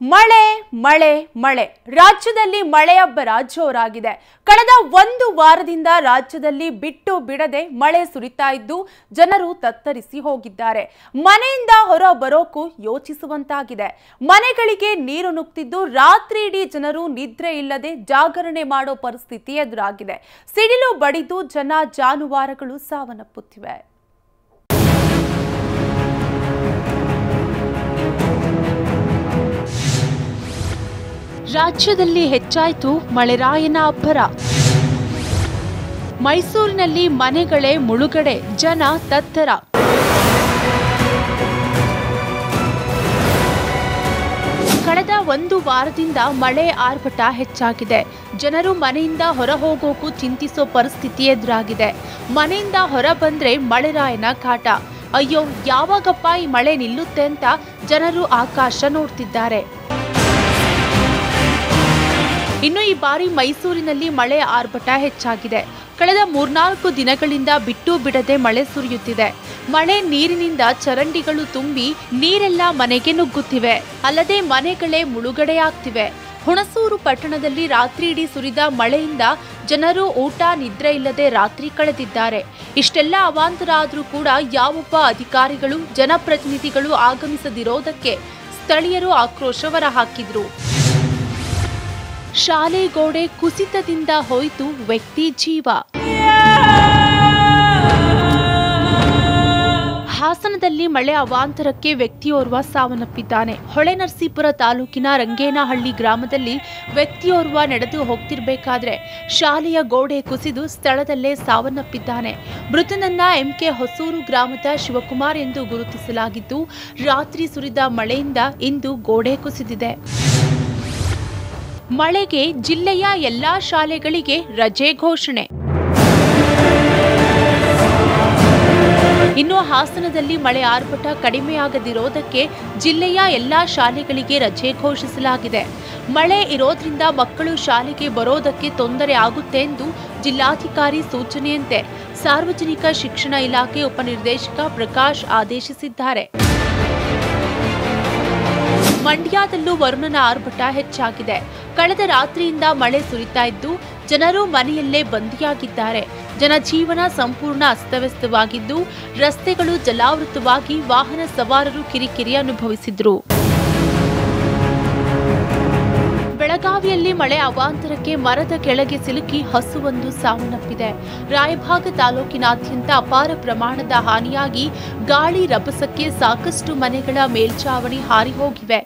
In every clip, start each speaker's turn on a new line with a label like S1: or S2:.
S1: ಮಳೆ ಮಳೆ ಮಳೆ ರಾಜ್ಯದಲ್ಲಿ ಮಳೆಯಬ್ಬರ ಜೋರಾಗಿದೆ ಕಳೆದ ಒಂದು ವಾರದಿಂದ ರಾಜ್ಯದಲ್ಲಿ ಬಿಟ್ಟು ಬಿಡದೆ ಮಳೆ ಸುರಿತಾ ಇದ್ದು ಜನರು ತತ್ತರಿಸಿ ಹೋಗಿದ್ದಾರೆ ಮನೆಯಿಂದ ಹೊರ ಬರೋಕು ಯೋಚಿಸುವಂತಾಗಿದೆ ಮನೆಗಳಿಗೆ ನೀರು ನುಗ್ತಿದ್ದು ರಾತ್ರಿ ಇಡೀ ಜನರು ನಿದ್ರೆ ಇಲ್ಲದೆ ಜಾಗರಣೆ ಮಾಡೋ ಪರಿಸ್ಥಿತಿ ಎದುರಾಗಿದೆ ಸಿಡಿಲು ಬಡಿದು ಜನ ಜಾನುವಾರುಗಳು ಸಾವನ್ನಪ್ಪುತ್ತಿವೆ ರಾಜ್ಯದಲ್ಲಿ ಹೆಚ್ಚಾಯಿತು ಮಳೆರಾಯನ ಅಬ್ಬರ ಮೈಸೂರಿನಲ್ಲಿ ಮನೆಗಳೇ ಮುಳುಗಡೆ ಜನ ತತ್ತರ ಕಳೆದ ಒಂದು ವಾರದಿಂದ ಮಳೆ ಆರ್ಭಟ ಹೆಚ್ಚಾಗಿದೆ ಜನರು ಮನೆಯಿಂದ ಹೊರ ಹೋಗೋಕು ಚಿಂತಿಸೋ ಪರಿಸ್ಥಿತಿ ಎದುರಾಗಿದೆ ಮನೆಯಿಂದ ಹೊರ ಬಂದ್ರೆ ಮಳೆರಾಯನ ಕಾಟ ಅಯ್ಯೋ ಯಾವಾಗಪ್ಪ ಈ ಮಳೆ ನಿಲ್ಲುತ್ತೆ ಅಂತ ಜನರು ಆಕಾಶ ನೋಡ್ತಿದ್ದಾರೆ ಇನ್ನು ಈ ಬಾರಿ ಮೈಸೂರಿನಲ್ಲಿ ಮಳೆ ಆರ್ಭಟ ಹೆಚ್ಚಾಗಿದೆ ಕಳೆದ ಮೂರ್ನಾಲ್ಕು ದಿನಗಳಿಂದ ಬಿಟ್ಟು ಬಿಡದೆ ಮಳೆ ಸುರಿಯುತ್ತಿದೆ ಮಳೆ ನೀರಿನಿಂದ ಚರಂಡಿಗಳು ತುಂಬಿ ನೀರೆಲ್ಲ ಮನೆಗೆ ನುಗ್ಗುತ್ತಿವೆ ಅಲ್ಲದೆ ಮನೆಗಳೇ ಮುಳುಗಡೆಯಾಗ್ತಿವೆ ಹುಣಸೂರು ಪಟ್ಟಣದಲ್ಲಿ ರಾತ್ರಿ ಇಡೀ ಸುರಿದ ಮಳೆಯಿಂದ ಜನರು ಊಟ ನಿದ್ರೆ ಇಲ್ಲದೆ ರಾತ್ರಿ ಕಳೆದಿದ್ದಾರೆ ಇಷ್ಟೆಲ್ಲ ಅವಾಂತರ ಆದರೂ ಕೂಡ ಯಾವೊಬ್ಬ ಅಧಿಕಾರಿಗಳು ಜನಪ್ರತಿನಿಧಿಗಳು ಆಗಮಿಸದಿರೋದಕ್ಕೆ ಸ್ಥಳೀಯರು ಆಕ್ರೋಶ ಹೊರಹಾಕಿದ್ರು ಶಾಲೆ ಗೋಡೆ ಕುಸಿತದಿಂದ ಹೋಯಿತು ವ್ಯಕ್ತಿ ಜೀವ ಹಾಸನದಲ್ಲಿ ಮಳೆ ಅವಾಂತರಕ್ಕೆ ವ್ಯಕ್ತಿಯೋರ್ವ ಸಾವನ್ನಪ್ಪಿದ್ದಾನೆ ಹೊಳೆನರಸೀಪುರ ತಾಲೂಕಿನ ರಂಗೇನಹಳ್ಳಿ ಗ್ರಾಮದಲ್ಲಿ ವ್ಯಕ್ತಿಯೋರ್ವ ನಡೆದು ಹೋಗ್ತಿರ್ಬೇಕಾದ್ರೆ ಶಾಲೆಯ ಗೋಡೆ ಕುಸಿದು ಸ್ಥಳದಲ್ಲೇ ಸಾವನ್ನಪ್ಪಿದ್ದಾನೆ ಮೃತನನ್ನ ಎಂಕೆ ಹೊಸೂರು ಗ್ರಾಮದ ಶಿವಕುಮಾರ್ ಎಂದು ಗುರುತಿಸಲಾಗಿದ್ದು ರಾತ್ರಿ ಸುರಿದ ಮಳೆಯಿಂದ ಇಂದು ಗೋಡೆ ಕುಸಿದಿದೆ ಮಳೆಗೆ ಜಿಲ್ಲೆಯ ಎಲ್ಲಾ ಶಾಲೆಗಳಿಗೆ ರಜೆ ಘೋಷಣೆ ಇನ್ನು ಹಾಸನದಲ್ಲಿ ಮಳೆ ಆರ್ಭಟ ಕಡಿಮೆಯಾಗದಿರೋದಕ್ಕೆ ಜಿಲ್ಲೆಯ ಎಲ್ಲಾ ಶಾಲೆಗಳಿಗೆ ರಜೆ ಘೋಷಿಸಲಾಗಿದೆ ಮಳೆ ಇರೋದ್ರಿಂದ ಮಕ್ಕಳು ಶಾಲೆಗೆ ಬರೋದಕ್ಕೆ ತೊಂದರೆ ಆಗುತ್ತೆ ಎಂದು ಜಿಲ್ಲಾಧಿಕಾರಿ ಸೂಚನೆಯಂತೆ ಸಾರ್ವಜನಿಕ ಶಿಕ್ಷಣ ಇಲಾಖೆ ಉಪನಿರ್ದೇಶಕ ಪ್ರಕಾಶ್ ಆದೇಶಿಸಿದ್ದಾರೆ ಮಂಡ್ಯದಲ್ಲೂ ವರುಣನ ಆರ್ಭಟ ಹೆಚ್ಚಾಗಿದೆ ಕಳೆದ ರಾತ್ರಿಯಿಂದ ಮಳೆ ಸುರಿತಾ ಇದ್ದು ಜನರು ಮನೆಯಲ್ಲೇ ಬಂದಿಯಾಗಿದ್ದಾರೆ ಜನಜೀವನ ಸಂಪೂರ್ಣ ಅಸ್ತವ್ಯಸ್ತವಾಗಿದ್ದು ರಸ್ತೆಗಳು ಜಲಾವೃತವಾಗಿ ವಾಹನ ಸವಾರರು ಕಿರಿಕಿರಿ ಅನುಭವಿಸಿದ್ರು ಬೆಳಗಾವಿಯಲ್ಲಿ ಮಳೆ ಅವಾಂತರಕ್ಕೆ ಮರದ ಕೆಳಗೆ ಸಿಲುಕಿ ಹಸುವೊಂದು ಸಾವನ್ನಪ್ಪಿದೆ ರಾಯಭಾಗ ತಾಲೂಕಿನಾದ್ಯಂತ ಅಪಾರ ಪ್ರಮಾಣದ ಹಾನಿಯಾಗಿ ಗಾಳಿ ರಭಸಕ್ಕೆ ಸಾಕಷ್ಟು ಮನೆಗಳ ಮೇಲ್ಚಾವಣಿ ಹಾರಿ ಹೋಗಿವೆ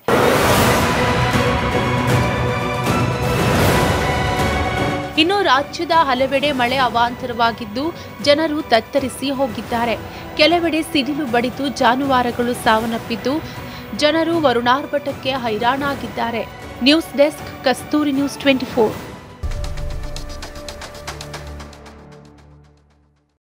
S1: ಇನ್ನು ರಾಜ್ಯದ ಹಲವೆಡೆ ಮಳೆ ಅವಾಂತರವಾಗಿದ್ದು ಜನರು ತತ್ತರಿಸಿ ಹೋಗಿದ್ದಾರೆ ಕೆಲವೆಡೆ ಸಿಡಿಲು ಬಡಿದು ಜಾನುವಾರುಗಳು ಸಾವನ್ನಪ್ಪಿದ್ದು ಜನರು ವರುಣಾರ್ಭಟಕ್ಕೆ ಹೈರಾಣಾಗಿದ್ದಾರೆ news desk Kasturi news twenty four